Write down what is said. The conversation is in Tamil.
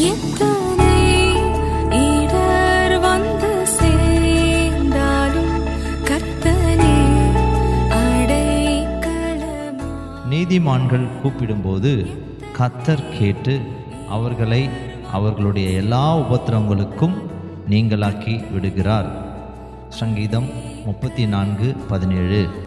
எத்தனை இடர் வந்து சேர்ந்தாலும் கர்த்தனே அடைக்கலமா நீதிமான்கள் கூப்பிடும்போது கத்தர் கேட்டு அவர்களை அவர்களுடைய எல்லா உபத்திரவங்களுக்கும் நீங்களாக்கி விடுகிறார் சங்கீதம் முப்பத்தி நான்கு பதினேழு